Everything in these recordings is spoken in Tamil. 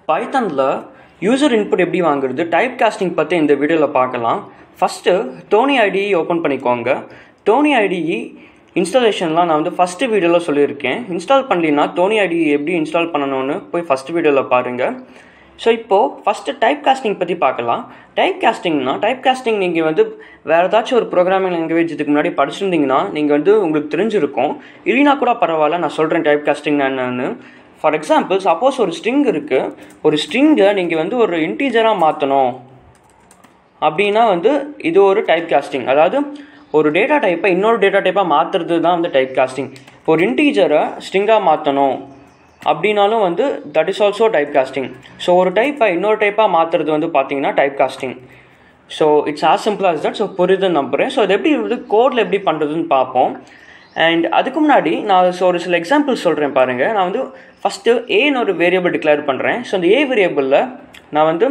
பைத்தனில் யூசர் இன்புட் எப்படி வாங்குறது டைப் காஸ்டிங் பற்றி இந்த வீடியோவில் பார்க்கலாம் ஃபஸ்ட்டு டோனி ஐடிஇ ஓப்பன் பண்ணிக்கோங்க டோனி ஐடிஇ இன்ஸ்டாலேஷன்லாம் நான் வந்து ஃபஸ்ட்டு வீடியோவில் சொல்லியிருக்கேன் இன்ஸ்டால் பண்ணலின்னா டோனி ஐடிஇ எப்படி இன்ஸ்டால் பண்ணணும்னு போய் ஃபஸ்ட் வீடியோவில் பாருங்கள் ஸோ இப்போது ஃபஸ்ட்டு டைப் காஸ்டிங் பற்றி பார்க்கலாம் டைப் காஸ்டிங்னா டைப் காஸ்டிங் நீங்கள் வந்து வேறு ஏதாச்சும் ஒரு ப்ரோக்ராமிங் லாங்குவேஜ் இதுக்கு முன்னாடி படிச்சிருந்தீங்கன்னா நீங்கள் வந்து உங்களுக்கு தெரிஞ்சிருக்கும் இல்லைனா கூட பரவாயில்ல நான் சொல்கிறேன் டைப் காஸ்டிங் என்னன்னு ஃபார் எக்ஸாம்பிள் சப்போஸ் ஒரு ஸ்ட்ரிங் இருக்குது ஒரு ஸ்ட்ரிங்கை நீங்கள் வந்து ஒரு இன்டீஜராக மாற்றணும் அப்படின்னா வந்து இது ஒரு டைப் காஸ்டிங் அதாவது ஒரு டேட்டா டைப்பை இன்னொரு டேட்டா டைப்பாக மாற்றுறது தான் வந்து டைப் காஸ்டிங் இப்போ ஒரு இன்டீஜரை ஸ்ட்ரிங்காக மாற்றணும் அப்படின்னாலும் வந்து that is also type casting so ஒரு டைப்பை இன்னொரு டைப்பாக மாற்றுறது வந்து பார்த்தீங்கன்னா type casting so it's as simple as that so புரியுதுன்னு நம்புகிறேன் ஸோ இது எப்படி வந்து கோடில் எப்படி பண்ணுறதுன்னு பார்ப்போம் அண்ட் அதுக்கு முன்னாடி நான் ஸோ ஒரு சில எக்ஸாம்பிள் சொல்கிறேன் பாருங்கள் நான் வந்து ஃபஸ்ட்டு ஏன்னு ஒரு வேரியபிள் டிக்ளேர் பண்ணுறேன் ஸோ அந்த ஏ வேரியபிளில் நான் வந்து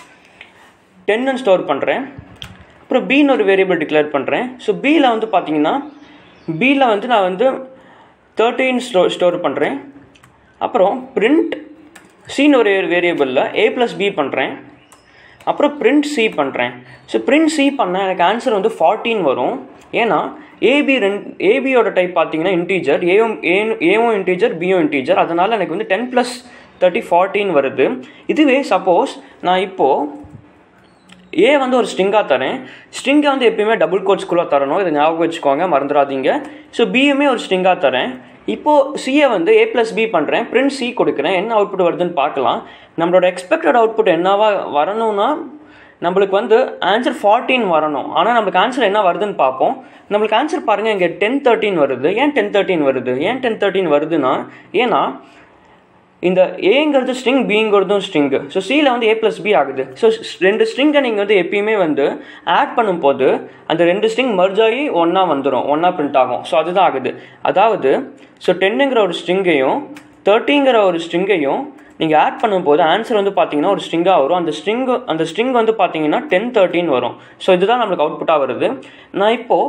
டென்னு ஸ்டோர் பண்ணுறேன் அப்புறம் பின்னு ஒரு வேரியபிள் டிக்ளேர் பண்ணுறேன் ஸோ பியில் வந்து பார்த்தீங்கன்னா பியில் வந்து நான் வந்து தேர்ட்டீன் ஸ்டோ ஸ்டோர் பண்ணுறேன் அப்புறம் பிரிண்ட் சின்னு ஒரு வேரியபிளில் ஏ ப்ளஸ் பி பண்ணுறேன் அப்புறம் பிரிண்ட் சி பண்ணுறேன் ஸோ பிரிண்ட் சி பண்ணால் எனக்கு ஆன்சர் வந்து ஃபார்ட்டீன் வரும் ஏன்னா ஏபி ரெண்டு ஏபியோட டைப் பார்த்தீங்கன்னா இன்டீஜர் ஏவும் ஏ ஏவும் இன்டீஜர் பியும் இன்டீஜர் அதனால் எனக்கு வந்து டென் ப்ளஸ் தேர்ட்டி ஃபார்ட்டின் வருது இதுவே சப்போஸ் நான் இப்போது ஏ வந்து ஒரு ஸ்ட்ரிங்காக தரேன் ஸ்ட்ரிங்கை வந்து எப்பயுமே டபுள் கோட்ஸ்குள்ளே தரணும் இதை ஞாபகம் வச்சுக்கோங்க மறந்துடாதீங்க ஸோ பியுமே ஒரு ஸ்ட்ரிங்காக தரேன் இப்போது சியை வந்து ஏ ப்ளஸ் பி பண்ணுறேன் பிரிண்ட் சி கொடுக்குறேன் என்ன அவுட்புட் வருதுன்னு பார்க்கலாம் நம்மளோட எக்ஸ்பெக்டட் அவுட்புட் என்னவா வரணும்னா நம்மளுக்கு வந்து ஆன்சர் ஃபார்ட்டீன் வரணும் ஆனால் நம்மளுக்கு ஆன்சர் என்ன வருதுன்னு பார்ப்போம் நம்மளுக்கு ஆன்சர் பாருங்கள் இங்கே டென் தேர்ட்டின் வருது ஏன் டென் தேர்ட்டின் வருது ஏன் டென் தேர்ட்டின் வருதுன்னா ஏன்னா இந்த ஏங்கிறது ஸ்ட்ரிங் பிங்கிறதும் ஸ்ட்ரிங்கு ஸோ சியில் வந்து ஏ ப்ளஸ் பி ஆகுது ஸோ ரெண்டு ஸ்ட்ரிங்கை நீங்கள் வந்து எப்பயுமே வந்து ஆட் பண்ணும்போது அந்த ரெண்டு ஸ்ட்ரிங் மர்ஜ் ஆகி ஒன்றா வந்துடும் ஒன்றா பிரிண்ட் ஆகும் ஸோ அதுதான் ஆகுது அதாவது ஸோ டென்னுங்கிற ஒரு ஸ்ட்ரிங்கையும் தேர்ட்டிங்கிற ஒரு ஸ்ட்ரிங்கையும் நீங்கள் ஆட் பண்ணும்போது ஆன்சர் வந்து பார்த்தீங்கன்னா ஒரு ஸ்ட்ரிங்காக வரும் அந்த ஸ்ட்ரிங் அந்த ஸ்ட்ரிங் வந்து பார்த்தீங்கன்னா டென் தேர்ட்டின் வரும் ஸோ இதுதான் நம்மளுக்கு அவுட்புட்டாக வருது நான் இப்போது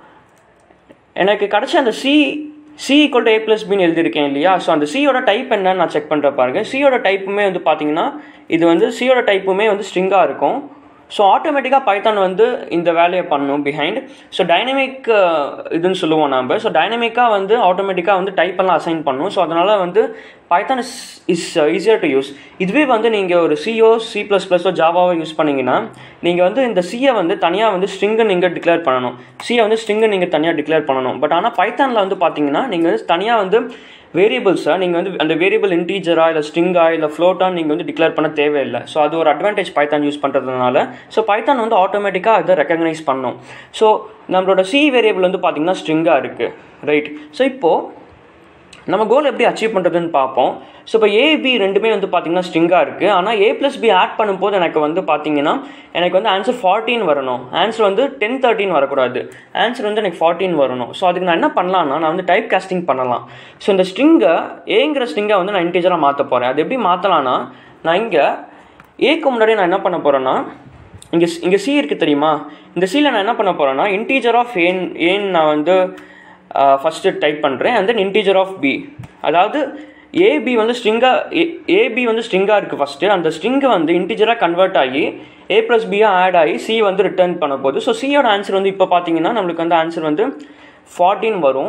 எனக்கு கிடச்ச அந்த C C equal to A plus பின்னு எழுதியிருக்கேன் இல்லையா ஸோ அந்த சியோட டைப் என்னன்னு நான் செக் பண்ணுற பாருங்க சியோட டைப்புமே வந்து பார்த்தீங்கன்னா இது வந்து சியோட டைப்புமே வந்து ஸ்ட்ரிங்காக இருக்கும் ஸோ ஆட்டோமேட்டிக்காக பைத்தான் வந்து இந்த வேலையை பண்ணும் பிஹைண்ட் ஸோ டைனமிக் இதுன்னு சொல்லுவோம் நம்ம ஸோ டைனமிக்காக வந்து ஆட்டோமேட்டிக்காக வந்து டைப் எல்லாம் அசைன் பண்ணும் ஸோ அதனால் வந்து Python is is easier to use இதுவே வந்து நீங்கள் ஒரு சிஓ சி ப்ளஸ் ப்ளஸோ ஜாவாவோ யூஸ் பண்ணிங்கன்னா நீங்கள் வந்து இந்த சியை வந்து தனியாக வந்து ஸ்ட்ரிங்கை நீங்கள் டிக்ளேர் பண்ணணும் சியை வந்து ஸ்ட்ரிங்கை நீங்கள் தனியாக டிக்ளேர் பண்ணணும் பட் ஆனால் பைத்தானில் வந்து பார்த்தீங்கன்னா நீங்கள் வந்து தனியாக வந்து வேரியபிள்ஸை நீங்கள் வந்து அந்த வேரியபிள் இன்டீஜரா இல்லை ஸ்ட்ரிங்கா இல்லை ஃப்ளோட்டான்னு நீங்கள் வந்து டிக்ளேர் பண்ண தேவையில்லை ஸோ அது ஒரு அட்வான்டேஜ் பைத்தான் யூஸ் பண்ணுறதுனால ஸோ பைத்தான் வந்து ஆட்டோமேட்டிக்காக அதை ரெக்கக்னைஸ் பண்ணும் ஸோ நம்மளோட சி வேரியபிள் வந்து பார்த்தீங்கன்னா ஸ்ட்ரிங்காக இருக்குது ரைட் ஸோ இப்போது நம்ம கோல் எப்படி அச்சீவ் பண்ணுறதுன்னு பார்ப்போம் ஸோ இப்போ ஏபி ரெண்டுமே வந்து பார்த்தீங்கன்னா ஸ்ட்ரிங்காக இருக்குது ஆனால் ஏ ப்ளஸ் பி ஆட் பண்ணும்போது எனக்கு வந்து பார்த்தீங்கன்னா எனக்கு வந்து ஆன்சர் ஃபார்ட்டீன் வரணும் ஆன்சர் வந்து டென் தேர்ட்டின் வரக்கூடாது ஆன்சர் வந்து எனக்கு ஃபார்ட்டீன் வரணும் ஸோ அதுக்கு நான் என்ன பண்ணலாம்னா நான் வந்து டைப் காஸ்டிங் பண்ணலாம் ஸோ இந்த ஸ்ட்ரிங்கை ஏங்கிற ஸ்ட்ரிங்கை வந்து நான் இன்டீஜராக மாற்ற போகிறேன் அது எப்படி மாற்றலான்னா நான் இங்கே ஏக்கு முன்னாடி நான் என்ன பண்ண போகிறேன்னா இங்கே இங்கே சி இருக்குது தெரியுமா இந்த சியில் நான் என்ன பண்ண போகிறேன்னா இன்டீஜர் ஆஃப் ஏன் ஏன் நான் வந்து ஃபஸ்ட்டு டைப் பண்ணுறேன் and then integer of B அதாவது ஏபி வந்து ஸ்ட்ரிங்காக ஏபி வந்து ஸ்ட்ரிங்காக இருக்குது ஃபஸ்ட்டு அந்த ஸ்ட்ரிங்கை வந்து இன்டீஜராக கன்வெர்ட் ஆகி ஏ ப்ளஸ் பியாக ஆட் ஆகி சி வந்து ரிட்டர்ன் பண்ண போகுது ஸோ சியோட ஆன்சர் வந்து இப்போ பார்த்தீங்கன்னா நம்மளுக்கு வந்து ஆன்சர் வந்து ஃபார்ட்டீன் வரும்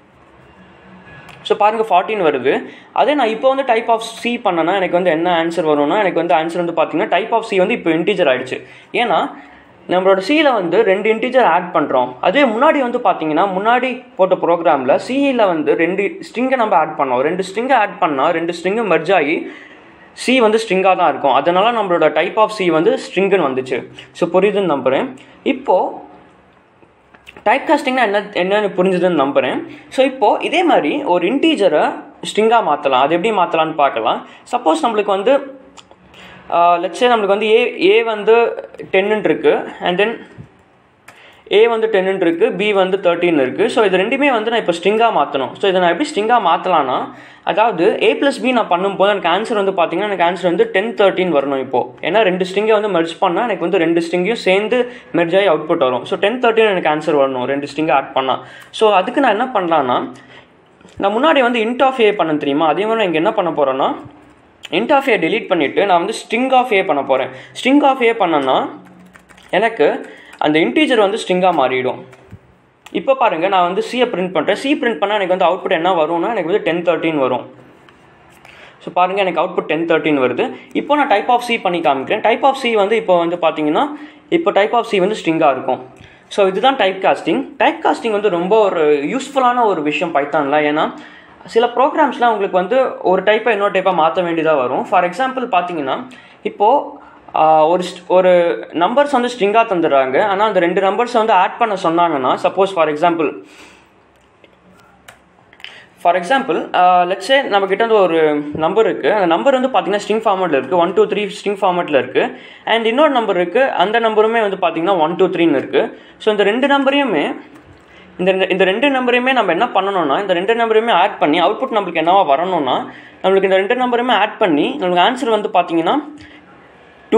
ஸோ பாருங்கள் ஃபார்ட்டின் வருது அதே நான் இப்போ வந்து டைப் ஆஃப் சி பண்ணனா எனக்கு வந்து என்ன ஆன்சர் வரும்னா எனக்கு வந்து ஆன்சர் வந்து பார்த்தீங்கன்னா டைப் ஆஃப் சி வந்து இப்போ இன்டீஜர் ஆகிடுச்சு ஏன்னா நம்மளோட சியில் வந்து ரெண்டு இன்டீஜர் ஆட் பண்ணுறோம் அதே முன்னாடி வந்து பார்த்தீங்கன்னா முன்னாடி போட்ட ப்ரோக்ராமில் சியில் வந்து ரெண்டு ஸ்ட்ரிங்கை நம்ம ஆட் பண்ணோம் ரெண்டு ஸ்ட்ரிங்கை ஆட் பண்ணால் ரெண்டு ஸ்ட்ரிங்கு மெர்ஜ் ஆகி சி வந்து ஸ்ட்ரிங்காக தான் இருக்கும் அதனால் நம்மளோட டைப் ஆஃப் சி வந்து ஸ்ட்ரிங்குன்னு வந்துச்சு ஸோ புரியுதுன்னு நம்புகிறேன் இப்போது டைப் காஸ்டிங்னா என்ன என்னன்னு புரிஞ்சுதுன்னு நம்புகிறேன் ஸோ இப்போது இதே மாதிரி ஒரு இன்டீஜரை ஸ்ட்ரிங்காக மாற்றலாம் அது எப்படி மாற்றலான்னு பார்க்கலாம் சப்போஸ் நம்மளுக்கு வந்து லட்சே நம்மளுக்கு வந்து ஏ ஏ வந்து டென்னு இருக்குது அண்ட் தென் ஏ வந்து டென்னு இருக்குது பி வந்து தேர்ட்டின் இருக்குது ஸோ இது ரெண்டுமே வந்து நான் இப்போ ஸ்ட்ரிங்காக மாற்றணும் ஸோ இதை நான் எப்படி ஸ்ட்ரிங்காக மாற்றலான்னா அதாவது ஏ ப்ளஸ் பி நான் பண்ணும்போது எனக்கு ஆன்சர் வந்து பார்த்தீங்கன்னா எனக்கு ஆன்சர் வந்து டென் தேர்ட்டின் வரணும் இப்போது ஏன்னா ரெண்டு ஸ்ட்ரிங்கை வந்து மெர்ஜ் பண்ணால் எனக்கு வந்து ரெண்டு ஸ்ட்ரிங்கையும் சேர்ந்து மெர்ஜ் ஆகி அவுட்புட் வரும் ஸோ டென் தேர்ட்டின் எனக்கு ஆன்சர் வரணும் ரெண்டு ஸ்ட்ரிங்கை ஆட் பண்ணால் ஸோ அதுக்கு நான் என்ன பண்ணலான்னா நான் முன்னாடி வந்து இன்ட் ஆஃப் ஏ பண்ண தெரியுமா அதே மாதிரி நான் இங்கே என்ன பண்ண போகிறேன்னா இன்ட் ஆஃப் ஏ delete பண்ணிவிட்டு நான் வந்து ஸ்ட்ரிங் ஆஃப் ஏ பண்ண போகிறேன் ஸ்ட்ரிங் ஆஃப் ஏ பண்ணேன்னா எனக்கு அந்த இன்டீஜர் வந்து ஸ்ட்ரிங்காக மாறிடும் இப்போ பாருங்கள் நான் வந்து சியை பிரிண்ட் பண்ணுறேன் சி பிரிண்ட் பண்ணால் எனக்கு வந்து அவுட்புட் என்ன வரும்னா எனக்கு வந்து டென் தேர்ட்டின் வரும் ஸோ பாருங்கள் எனக்கு அவுட்புட் டென் தேர்ட்டின் வருது இப்போ நான் டைப் ஆஃப் சி பண்ணி காமிக்கிறேன் டைப் ஆஃப் சி வந்து இப்போ வந்து பார்த்தீங்கன்னா இப்போ டைப் ஆஃப் சி வந்து ஸ்ட்ரிங்காக இருக்கும் ஸோ இதுதான் டைப் காஸ்டிங் டைப் காஸ்டிங் வந்து ரொம்ப ஒரு யூஸ்ஃபுல்லான ஒரு விஷயம் பைத்தானில் ஏன்னா சில ப்ரோக்ராம்ஸ்லாம் உங்களுக்கு வந்து ஒரு டைப்பை இன்னொரு டைப்பாக மாற்ற வேண்டியதாக வரும் ஃபார் எக்ஸாம்பிள் பார்த்தீங்கன்னா இப்போது ஒரு st- ஒரு நம்பர்ஸ் வந்து ஸ்ட்ரிங்காக தந்துடுறாங்க ஆனால் அந்த ரெண்டு நம்பர்ஸ் வந்து ஆட் பண்ண சொன்னாங்கன்னா suppose for example for example let's say நம்ம கிட்ட வந்து ஒரு நம்பர் இருக்குது அந்த நம்பர் வந்து பார்த்தீங்கன்னா ஸ்ட்ரிங் ஃபார்மேட்டில் இருக்குது ஒன் டூ த்ரீ ஸ்ட்ரிங் ஃபார்மேட்டில் இருக்குது அண்ட் இன்னொரு நம்பர் இருக்குது அந்த நம்பருமே வந்து பார்த்தீங்கன்னா ஒன் டூ த்ரீன்னு இருக்குது ஸோ இந்த ரெண்டு நம்பரையுமே இந்த ரெண்டு- இந்த ரெண்டு நம்பரையுமே நம்ம என்ன பண்ணணும்னா இந்த ரெண்டு நம்பரையுமே ஆட் பண்ணி அவுட்புட் நம்மளுக்கு என்னவா வரணும்னா நம்மளுக்கு இந்த ரெண்டு நம்பரையுமே ஆட் பண்ணி நம்மளுக்கு ஆன்சர் வந்து பார்த்தீங்கன்னா டூ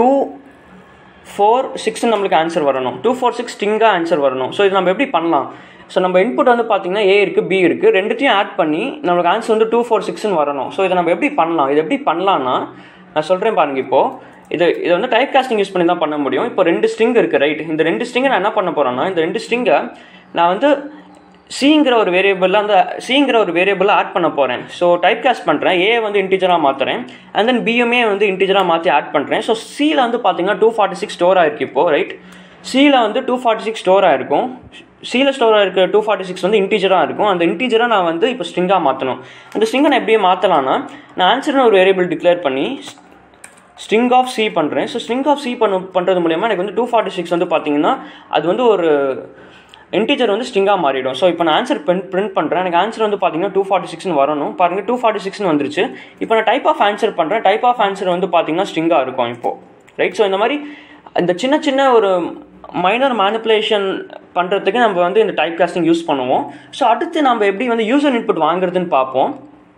ஃபோர் சிக்ஸ் நம்மளுக்கு ஆன்சர் வரணும் டூ ஃபோர் சிக்ஸ் ஸ்ட்ரிங்காக ஆன்சர் வரணும் ஸோ இது நம்ம எப்படி பண்ணலாம் ஸோ நம்ம இன்புட் வந்து பார்த்தீங்கன்னா ஏ இருக்குது பி இருக்குது ரெண்டுத்தையும் ஆட் பண்ணி நம்மளுக்கு ஆன்சர் வந்து டூ ஃபோர் சிக்ஸ்னு வரணும் ஸோ இதை நம்ம எப்படி பண்ணலாம் இது எப்படி பண்ணலாம்னா நான் சொல்கிறேன் பாருங்க இப்போது இது இது வந்து டைப் காஸ்டிங் யூஸ் பண்ணி தான் பண்ண முடியும் இப்போ ரெண்டு ஸ்ட்ரிங் இருக்குது ரைட் இந்த ரெண்டு ஸ்ட்ரிங்கை நான் என்ன பண்ண போகிறேன்னா இந்த ரெண்டு ஸ்ட்ரிங்கை நான் வந்து சிங்கிற ஒரு வேரியபிளில் அந்த சிங்கிற ஒரு வேரியபிளை ஆட் பண்ண போகிறேன் ஸோ டைப் காஸ்ட் பண்ணுறேன் ஏ வந்து இன்டிஜராக மாற்றுறேன் அண்ட் தென் பியுமே வந்து இன்டிஜராக மாற்றி ஆட் பண்ணுறேன் ஸோ சியில் வந்து பார்த்தீங்கன்னா டூ ஃபார்ட்டி சிக்ஸ் ஸ்டோர் ஆயிருக்கு இப்போ ரைட் சியில் வந்து டூ ஃபார்ட்டி சிக்ஸ் ஸ்டோர் ஆயிருக்கும் சியில் ஸ்டோர் ஆயிருக்க டூ ஃபார்ட்டி சிக்ஸ் வந்து இன்டிஜராக இருக்கும் அந்த இன்டிஜரை நான் வந்து இப்போ ஸ்ட்ரிங்காக மாற்றணும் அந்த ஸ்ட்ரிங்கை நான் எப்படியே மாற்றலாம்னா நான் ஆன்சர்னு ஒரு வேரியபிள் டிக்ளேர் பண்ணி ஸ்ட்ரிங் ஆஃப் சி பண்ணுறேன் ஸோ ஸ்ட்ரிங் ஆஃப் சி பண்ண பண்ணுறது மூலயமா எனக்கு வந்து டூ ஃபார்ட்டி சிக்ஸ் வந்து பார்த்தீங்கன்னா அது வந்து ஒரு இன்டீஜர் வந்து ஸ்ட்ரிங்காக மாறிடும் ஸோ இப்போ நான் ஆன்சர் பிரிண்ட் பிரிண்ட் பண்ணுறேன் எனக்கு ஆன்சர் வந்து பார்த்தீங்கன்னா டூ ஃபார்ட்டி சிக்ஸ்னு வரணும் பாருங்கள் டூ ஃபார்ட்டி சிக்ஸ்னு வந்துருச்சு இப்போ நான் டைப் ஆஃப் ஆன்சர் பண்ணுறேன் டைப் ஆஃப் ஆன்சர் வந்து பார்த்தீங்கன்னா ஸ்ட்ரிங்காக இருக்கும் இப்போது ரைட் ஸோ இந்த மாதிரி இந்த சின்ன சின்ன ஒரு மைனர் மேனிப்புலேஷன் பண்ணுறதுக்கு நம்ம வந்து இந்த டைப் காஸ்டிங் யூஸ் பண்ணுவோம் ஸோ அடுத்து நம்ம எப்படி வந்து யூசர் இன்புட் வாங்குறதுன்னு பார்ப்போம்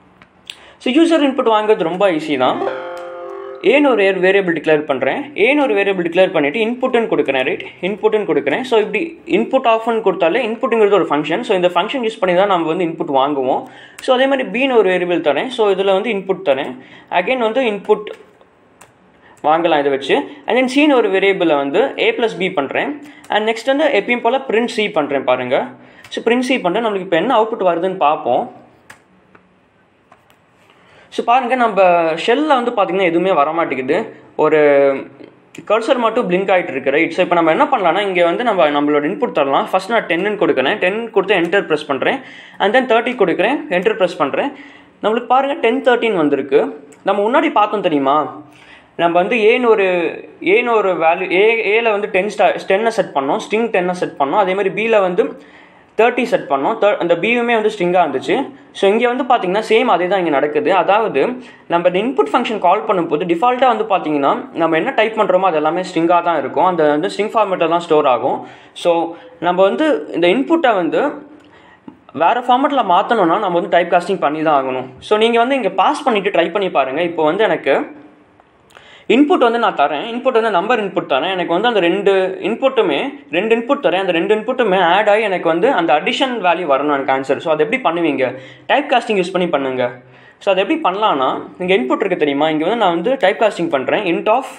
ஸோ யூசர் இன்புட் வாங்குறது ரொம்ப ஈஸி தான் ஏன்னு ஒரு வேரியபிள் டிக்ளேர் பண்ணுறேன் ஏன்னு ஒரு வேரியபிள் டிக்ளேர் பண்ணிவிட்டு இன்புட்னு கொடுக்குறேன் ரைட் இன்புட்னு கொடுக்குறேன் ஸோ இப்படி இன்புட் ஆஃப்னு கொடுத்தாலே இன்புட்டுங்கிறது ஒரு ஃபங்க்ஷன் ஸோ இந்த ஃபங்க்ஷன் யூஸ் பண்ணி தான் நம்ம வந்து இன்புட் வாங்குவோம் ஸோ அதே மாதிரி பின்னு ஒரு வேரியபிள் தரேன் ஸோ இதில் வந்து இன்புட் தரேன் அகைன் வந்து இன்புட் வாங்கலாம் இதை வச்சு அண்ட் தென் சின்னு ஒரு வேரியபிளை வந்து ஏ ப்ளஸ் பி பண்ணுறேன் அண்ட் நெக்ஸ்ட் வந்து எப்பயும் போல் பிரிண்ட் சி பண்ணுறேன் பாருங்கள் ஸோ பிரிண்ட் சி பண்ணுறேன் நம்மளுக்கு இப்போ என்ன அவுட்புட் வருதுன்னு பார்ப்போம் ஸோ பாருங்கள் நம்ம ஷெல்லில் வந்து பார்த்திங்கன்னா எதுவுமே வர மாட்டேங்குது ஒரு கர்சர் மட்டும் பிளிங்க் ஆகிட்டு இருக்கு ரைட் ஸோ இப்போ நம்ம என்ன பண்ணலாம்னா இங்கே வந்து நம்ம நம்மளோட இன்புட் தரலாம் ஃபஸ்ட் நான் டென்னு கொடுக்குறேன் டென் கொடுத்து என்டர் ப்ரெஸ் பண்ணுறேன் அண்ட் தென் தேர்ட்டி கொடுக்குறேன் என்டர் ப்ரெஸ் பண்ணுறேன் நம்மளுக்கு பாருங்கள் டென் தேர்ட்டின் வந்திருக்கு நம்ம முன்னாடி பார்த்தோம் தெரியுமா நம்ம வந்து ஏன்னு ஒரு ஏன்னு ஒரு வேல்யூ ஏ ஏல வந்து டென் ஸ்டா டென்னை செட் பண்ணோம் ஸ்ட்ரிங் டென்னை செட் பண்ணோம் அதே மாதிரி பியில் வந்து தேர்ட்டி செட் பண்ணோம் தே அந்த பியுமே வந்து ஸ்ட்ரிங்காக இருந்துச்சு ஸோ இங்கே வந்து பார்த்தீங்கன்னா சேம் அதே தான் இங்கே நடக்குது அதாவது நம்ம இந்த இன்புட் ஃபங்க்ஷன் கால் பண்ணும்போது டிஃபால்ட்டாக வந்து பார்த்தீங்கன்னா நம்ம என்ன டைப் பண்ணுறோமோ அது எல்லாமே ஸ்ட்ரிங்காக தான் இருக்கும் அந்த வந்து ஸ்ட்ரிங் ஃபார்மேட்டில் தான் ஸ்டோர் ஆகும் ஸோ நம்ம வந்து இந்த இன்புட்டை வந்து வேறு ஃபார்மேட்டில் மாற்றணும்னா நம்ம வந்து டைப் காஸ்டிங் பண்ணி தான் ஆகணும் ஸோ நீங்கள் வந்து இங்கே பாஸ் பண்ணிவிட்டு ட்ரை பண்ணி பாருங்கள் இப்போ வந்து எனக்கு இன்புட் வந்து நான் தரேன் இன்புட் வந்து நம்பர் இன்புட் தரேன் எனக்கு வந்து அந்த ரெண்டு இன்புட்டுமே ரெண்டு இன்புட் தரேன் அந்த ரெண்டு இன்புட்டுமே ஆட் ஆகி எனக்கு வந்து அந்த அடிஷன் வேல்யூ வரணும் எனக்கு ஆன்சர் ஸோ அதை எப்படி பண்ணுவீங்க டைப் காஸ்டிங் யூஸ் பண்ணி பண்ணுங்க ஸோ அதை எப்படி பண்ணலான்னா இங்கே இன்புட் இருக்குது தெரியுமா இங்கே வந்து நான் வந்து டைப் காஸ்டிங் பண்ணுறேன் int of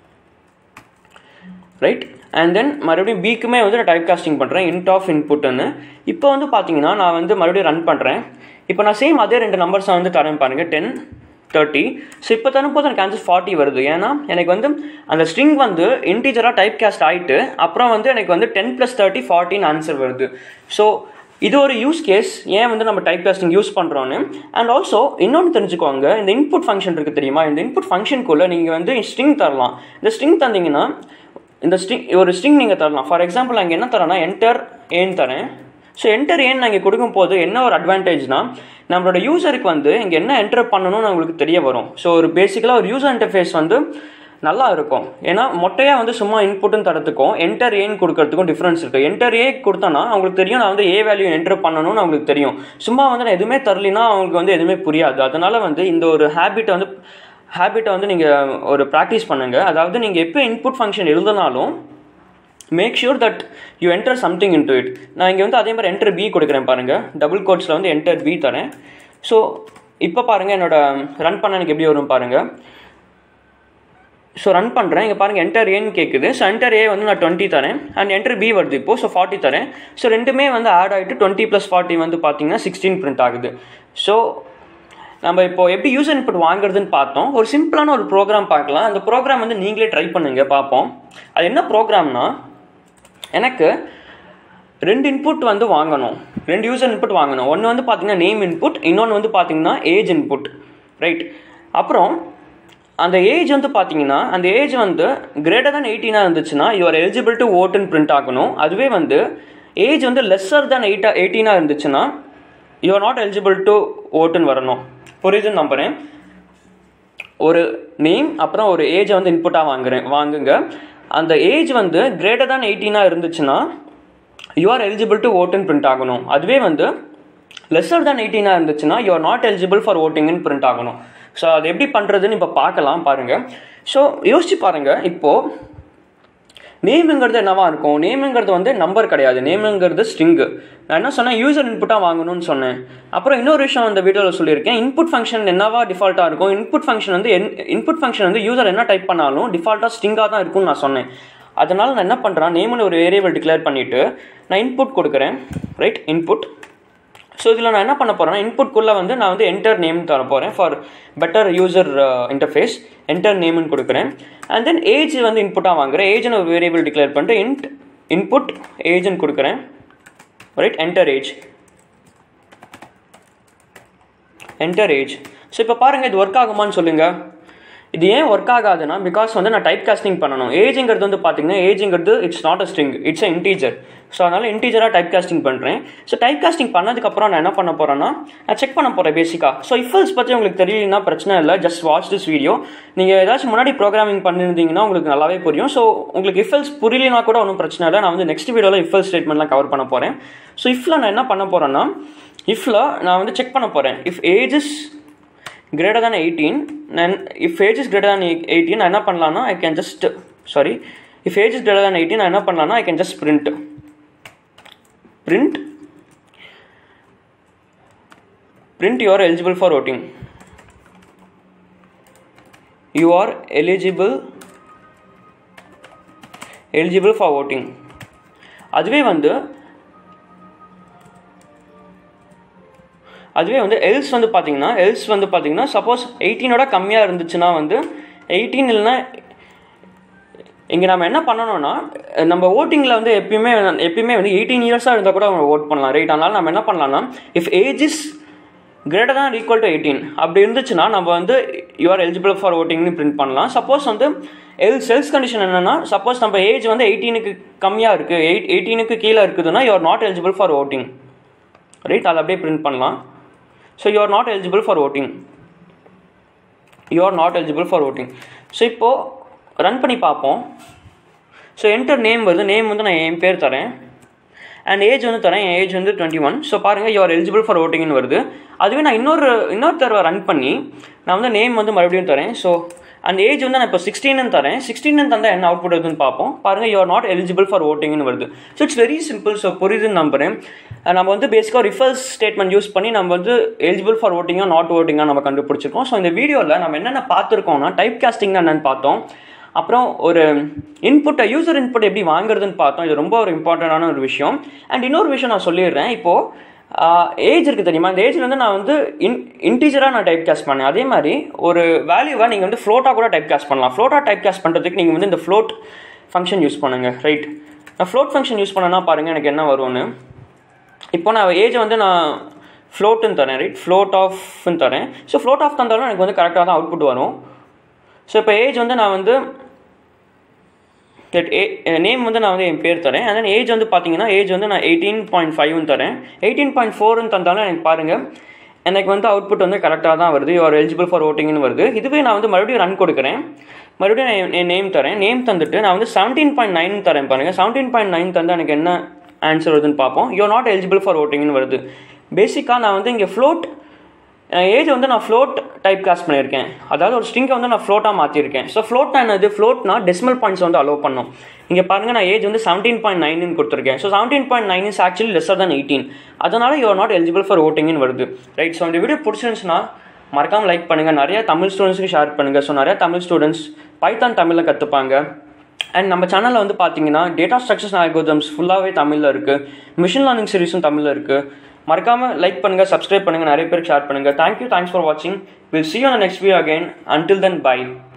right and then மறுபடியும் பிக்குமே வந்து நான் டைப் காஸ்டிங் பண்ணுறேன் இன்ட் ஆஃப் இன்புட்டுன்னு இப்போ வந்து பார்த்தீங்கன்னா நான் வந்து மறுபடியும் ரன் பண்ணுறேன் இப்போ நான் சேம் அதே ரெண்டு நம்பர்ஸை வந்து தரேன் பாருங்கள் டென் தேர்ட்டி ஸோ இப்போ தரும்போது எனக்கு ஆன்சர் ஃபார்ட்டி வருது ஏன்னா எனக்கு வந்து அந்த ஸ்ட்ரிங் வந்து இன்டீஜராக டைப் காஸ்ட் ஆகிட்டு அப்புறம் வந்து எனக்கு வந்து டென் ப்ளஸ் தேர்ட்டி ஃபார்ட்டின்னு ஆன்சர் வருது ஸோ இது ஒரு யூஸ் கேஸ் ஏன் வந்து நம்ம டைப் காஸ்டிங் யூஸ் பண்ணுறோன்னு அண்ட் ஆல்சோ இன்னொன்று தெரிஞ்சுக்கோங்க இந்த இன்புட் ஃபங்க்ஷன் இருக்குது தெரியுமா இந்த இன்புட் ஃபங்க்ஷனுக்குள்ளே நீங்கள் வந்து ஸ்ட்ரிங் தரலாம் இந்த ஸ்ட்ரிங் தந்தீங்கன்னா இந்த ஸ்ட்ரிங் ஒரு ஸ்ட்ரிங் நீங்கள் தரலாம் ஃபார் எக்ஸாம்பிள் அங்கே என்ன தரேன்னா என்டர் ஏன்னு தரேன் ஸோ என்டர் ஏன் நான் இங்கே கொடுக்கும்போது என்ன ஒரு அட்வான்டேஜ்னா நம்மளோட யூசருக்கு வந்து இங்கே என்ன என்டர் பண்ணணும்னு அவங்களுக்கு தெரிய வரும் ஸோ ஒரு பேசிக்கலாக ஒரு யூசர் இன்டர்ஃபேஸ் வந்து நல்லா இருக்கும் ஏன்னா மொட்டையாக வந்து சும்மா இன்புட்னு தரத்துக்கும் என்டர் ஏன்னு கொடுக்கறதுக்கும் டிஃப்ரென்ஸ் இருக்குது என்டர் ஏ கொடுத்தனா அவங்களுக்கு தெரியும் நான் வந்து ஏ வேல்யூ என்டர் பண்ணணும்னு அவங்களுக்கு தெரியும் சும்மா வந்து நான் எதுவுமே தரலினா அவங்களுக்கு வந்து எதுவுமே புரியாது அதனால வந்து இந்த ஒரு ஹேபிட்டை வந்து ஹேபிட்டை வந்து நீங்கள் ஒரு ப்ராக்டிஸ் பண்ணுங்கள் அதாவது நீங்கள் எப்போ இன்புட் ஃபங்க்ஷன் எழுதினாலும் make sure that you enter something into it நான் இங்கே வந்து அதே மாதிரி என்டர் பி கொடுக்குறேன் பாருங்கள் டபுள் கோட்ஸில் வந்து என்டர் பி தரேன் ஸோ இப்போ பாருங்கள் என்னோட ரன் பண்ண எனக்கு எப்படி வரும் பாருங்கள் ஸோ ரன் பண்ணுறேன் இங்கே பாருங்கள் என்டர் ஏன்னு கேட்குது ஸோ என்டர் ஏ வந்து நான் டுவெண்ட்டி தரேன் அண்ட் என்டர் பி வருது இப்போது ஸோ ஃபார்ட்டி தரேன் ஸோ ரெண்டுமே வந்து ஆட் ஆகிட்டு டுவெண்ட்டி ப்ளஸ் ஃபார்ட்டி வந்து பார்த்தீங்கன்னா சிக்ஸ்டீன் பிரிண்ட் ஆகுது ஸோ நம்ம இப்போ எப்படி யூசர் இன்புட் வாங்குறதுன்னு பார்த்தோம் ஒரு சிம்பிளான ஒரு ப்ரோக்ராம் பார்க்கலாம் அந்த ப்ரோக்ராம் வந்து நீங்களே ட்ரை பண்ணுங்க பார்ப்போம் அது என்ன ப்ரோக்ராம்னா எனக்கு ரெண்டு இன்புட் வந்து வாங்கணும் ரெண்டு யூசர் இன்புட் வாங்கணும் ஒன்று வந்து பார்த்தீங்கன்னா நேம் இன்புட் இன்னொன்று வந்து பார்த்தீங்கன்னா ஏஜ் இன்புட் ரைட் அப்புறம் அந்த ஏஜ் வந்து பார்த்தீங்கன்னா அந்த ஏஜ் வந்து கிரேட்டர் than எயிட்டீனாக இருந்துச்சுன்னா யூஆர் எலிஜிபிள் டு ஓட்டுன்னு பிரிண்ட் ஆகணும் அதுவே வந்து ஏஜ் வந்து லெஸ்ஸர் than எயிட்டா எயிட்டீனாக இருந்துச்சுன்னா யூஆர் நாட் எலிஜிபிள் டு ஓட்டுன்னு வரணும் புரியுதுன்னு நம்புகிறேன் ஒரு நேம் அப்புறம் ஒரு ஏஜை வந்து இன்புட்டாக வாங்குறேன் வாங்குங்க அந்த ஏஜ் வந்து கிரேட்டர் than எயிட்டீனாக இருந்துச்சுன்னா யூ ஆர் எலிஜிபிள் டு ஓட்டுன்னு பிரிண்ட் ஆகணும் அதுவே வந்து லெஸ்ஸர் than எயிட்டீனாக இருந்துச்சுன்னா you are not eligible for ஓட்டிங்னு பிரிண்ட் ஆகணும் ஸோ அது எப்படி பண்ணுறதுன்னு இப்போ பார்க்கலாம் பாருங்கள் ஸோ யோசிச்சு பாருங்கள் இப்போது நேமுங்கிறது என்னவா இருக்கும் நேமுங்கிறது வந்து நம்பர் கிடையாது நேமுங்கிறது ஸ்ட்ரிங்கு நான் என்ன சொன்னேன் யூசர் இன்புட்டாக வாங்கணும்னு சொன்னேன் அப்புறம் இன்னொரு விஷயம் அந்த வீடியோவில் சொல்லியிருக்கேன் இன்புட் ஃபங்க்ஷன் என்னவா டிஃபால்ட்டாக இருக்கும் இன்புட் ஃபங்க்ஷன் வந்து இன்புட் ஃபங்க்ஷன் வந்து யூசர் என்ன டைப் பண்ணாலும் டிஃபால்ட்டாக ஸ்ட்ரிங்காக தான் இருக்கும்னு நான் சொன்னேன் அதனால் நான் என்ன பண்ணுறேன் நேம்னு ஒரு வேரியபிள் டிக்ளேர் பண்ணிவிட்டு நான் இன்புட் கொடுக்குறேன் ரைட் இன்புட் ஸோ இதில் நான் என்ன பண்ண போகிறேன்னா இன்புட்குள்ளே வந்து நான் வந்து என்டர் நேம் தர போகிறேன் for better user interface enter நேம்னு கொடுக்குறேன் அண்ட் தென் ஏஜ் வந்து இன்புட்டாக வாங்குறேன் ஏஜ்னு ஒரு வேரியபிள் டிக்ளேர் பண்ணிட்டு இன்ட் இன்புட் ஏஜ்னு கொடுக்குறேன் right enter age enter age so இப்போ பாருங்கள் இது ஒர்க் ஆகுமான்னு சொல்லுங்கள் இது ஏன் ஒர்க் ஆகாதுன்னா பிகாஸ் வந்து நான் டைப் காஸ்டிங் பண்ணணும் ஏஜுங்கிறது வந்து பார்த்தீங்கன்னா ஏஜுங்கிறது it's not a string it's a integer so அதனால் இன்டீஜராக டைப் காஸ்டிங் பண்ணுறேன் ஸோ டைப் காஸ்டிங் பண்ணதுக்கப்புறம் நான் என்ன பண்ண போகிறேன்னா நான் செக் பண்ண போகிறேன் பேசிக்காக ஸோ இஃபல்ஸ் பற்றி உங்களுக்கு தெரியலனா பிரச்சனை இல்லை ஜஸ்ட் வாட்ச் திஸ் வீடியோ நீங்கள் ஏதாச்சும் முன்னாடி ப்ரோக்ராமிங் பண்ணியிருந்தீங்கன்னா உங்களுக்கு நல்லாவே புரியும் ஸோ உங்களுக்கு இஃபல்ஸ் புரியலனா கூட ஒன்றும் பிரச்சனை இல்லை நான் வந்து நெக்ஸ்ட் வீடியோவில் இஃபல் ஸ்டேட்மெண்ட்லாம் கவர் பண்ண போகிறேன் ஸோ இஃபில் நான் என்ன பண்ண போகிறேன்னா இஃபில் நான் வந்து செக் பண்ண போகிறேன் if age is greater than 18 and if age is greater than 18 நான் என்ன பண்ணலாம்னா I can just sorry if age is greater than 18 நான் என்ன பண்ணலாம்னா I can just print print print you are eligible for voting you are eligible eligible for voting அதுவே வந்து அதுவே வந்து எல்ஸ் வந்து பார்த்தீங்கன்னா எல்ஸ் வந்து பார்த்தீங்கன்னா சப்போஸ் எயிட்டீனோட கம்மியாக இருந்துச்சுன்னா வந்து எயிட்டீன் இல்லைன்னா இங்கே நம்ம என்ன பண்ணணும்னா நம்ம ஓட்டிங்கில் வந்து எப்பயுமே எப்பயுமே வந்து எயிட்டீன் இயர்ஸாக இருந்தால் கூட அவங்க ஓட் பண்ணலாம் ரைட் அதனால் நம்ம என்ன பண்ணலாம்னா if age is greater than equal to eighteen அப்படி இருந்துச்சுன்னா நம்ம வந்து யூஆர் எலிஜிபிள் ஃபார் ஓட்டிங்னு பிரிண்ட் பண்ணலாம் சப்போஸ் வந்து எல் செல்ஸ் கண்டிஷன் என்னென்னா சப்போஸ் நம்ம ஏஜ் வந்து எயிட்டீனுக்கு கம்மியாக இருக்குது எயிட் எயிட்டீனுக்கு கீழே இருக்குதுன்னா you are not eligible for voting right அதை அப்படியே பிரிண்ட் பண்ணலாம் so you are not eligible for voting you are not eligible for voting so இப்போது ரன் பண்ணி பார்ப்போம் ஸோ என்டர் நேம் வருது நேம் வந்து நான் என் பேர் தரேன் அண்ட் ஏஜ் வந்து தரேன் என் ஏஜ் வந்து டுவெண்ட்டி ஒன் ஸோ பாருங்கள் யூ ஆர் எலிஜிபிள் ஃபார் ஓட்டிங்னு வருது அதுவே நான் இன்னொரு இன்னொரு தடவை ரன் பண்ணி நான் வந்து நேம் வந்து மறுபடியும் தரேன் ஸோ அந்த ஏஜ் வந்து நான் இப்போ சிக்ஸ்டீன் தரேன் சிக்ஸ்டீன் தந்தால் என்ன அவுட்புட் வருதுன்னு பார்ப்போம் பாருங்கள் you are not eligible for ஓட்டிங்னு வருது so it's very simple so புரியுதுன்னு நம்புறேன் நம்ம வந்து பேசிக்காக ரிஃபர்ஸ் ஸ்டேட்மெண்ட் யூஸ் பண்ணி நம்ம வந்து எலிஜிபிள் ஃபார் ஓட்டிங்காக நாட் ஓட்டிங்காக நம்ம கண்டுபிடிச்சிருக்கோம் ஸோ இந்த வீடியோவில் நம்ம என்னென்ன பார்த்துருக்கோம்னா டைப் காஸ்டிங்னா என்னென்னு பார்த்தோம் அப்புறம் ஒரு இன்புட்டை யூசர் இன்புட் எப்படி வாங்குறதுன்னு பார்த்தோம் இது ரொம்ப ஒரு இம்பார்ட்டண்டான ஒரு விஷயம் அண்ட் இன்னொரு விஷயம் நான் சொல்லிடுறேன் இப்போது ஏஜ் இருக்குது தெரியுமா இந்த ஏஜில் வந்து நான் வந்து இன் இன்டீஜராக நான் டைப் காஸ்ட் பண்ணேன் அதே மாதிரி ஒரு வேல்யூவை நீங்கள் வந்து ஃப்ளோட்டாக கூட டைப் காஸ்ட் பண்ணலாம் ஃப்ளோட்டாக டைப் காஸ்ட் பண்ணுறதுக்கு நீங்கள் வந்து இந்த ஃப்ளோட் ஃபங்க்ஷன் யூஸ் பண்ணுங்கள் ரைட் நான் ஃப்ளோட் ஃபங்க்ஷன் யூஸ் பண்ணனா பாருங்கள் எனக்கு என்ன வரும்னு இப்போ நான் ஏஜ் வந்து நான் ஃப்ளோட்டுன்னு தரேன் ரைட் ஃப்ளோட் ஆஃப்னு தரேன் ஸோ ஃப்ளோட் ஆஃப் தந்தாலும் எனக்கு வந்து கரெக்டாக தான் அவுட்புட் வரும் ஸோ இப்போ ஏஜ் வந்து நான் வந்து தட் ஏ நேம் வந்து நான் வந்து என் பேர் தரேன் அண்ட் தென் ஏஜ் வந்து பார்த்தீங்கன்னா ஏஜ் வந்து நான் எயிட்டீன் பாயிண்ட் ஃபைவ்னு தரேன் எயிட்டீன் பாயிண்ட் ஃபோர்னு தந்தாலும் எனக்கு பாருங்கள் எனக்கு வந்து அவுட்புட் வந்து கரெக்டாக தான் வருது யூஆர் எலிஜிபிள் ஃபார் ஓட்டிங்னு வருது இதுவே நான் வந்து மறுபடியும் ரன் கொடுக்குறேன் மறுபடியும் நான் என் நேம் தரேன் நேம் தந்துட்டு நான் வந்து செவன்டீன் பாயிண்ட் நைன் தரேன் பாருங்கள் செவன்டீன் பாயிண்ட் நைன் தந்து எனக்கு என்ன ஆன்சர் வருதுன்னு பார்ப்போம் யூஆர் நாட் எலிஜிபிள் ஃபார் ஓட்டிங்னு வருது பேசிக்காக நான் வந்து இங்கே ஃப்ளோட் ஏஜ் வந்து நான் ஃப்ளோட் டைப் காஸ்ட் பண்ணியிருக்கேன் அதாவது ஒரு ஸ்ட்ரிங்கை வந்து நான் ஃப்ளோட்டாக மாற்றிருக்கேன் ஸோ ஃப்ளோட்னா என்னது ஃப்ளோட்னா டெசிமல் பாயிண்ட்ஸ் வந்து அலோவ் பண்ணும் இங்கே பாருங்கள் நான் ஏஜ் வந்து செவன்டீன் பாயிண்ட் நைன் கொடுத்துருக்கேன் so seventeen point nine is actually lesser than eighteen அதனால் யூஆர் நாட் எலிஜிபிள் ஃபார் ஓட்டிங்னு வருது ரைட் ஸோ இந்த வீடியோ பிடிச்சிருந்துச்சுன்னா மறக்காமல் லைக் பண்ணுங்கள் நிறைய தமிழ் ஸ்டூடெண்ட்ஸுக்கு ஷேர் பண்ணுங்கள் ஸோ நிறைய தமிழ் ஸ்டூடெண்ட்ஸ் பைத்தான் தமிழில் கற்றுப்பாங்க அண்ட் நம்ம சேனலில் வந்து பார்த்தீங்கன்னா டேட்டா ஸ்ட்ரக்சர்ஸ் அல்கோதம்ஸ் ஃபுல்லாகவே தமிழில் இருக்குது மிஷின் லேர்னிங் சீரிஸும் தமிழில் இருக்குது மறக்காமல் லைக் பண்ணுங்கள் சப்ஸ்கிரைப் பண்ணுங்கள் நிறைய பேருக்கு ஷேர் பண்ணுங்கள் தேங்க்யூ தேங்க்ஸ் ஃபார் வாட்சிங் will see on next video again until then by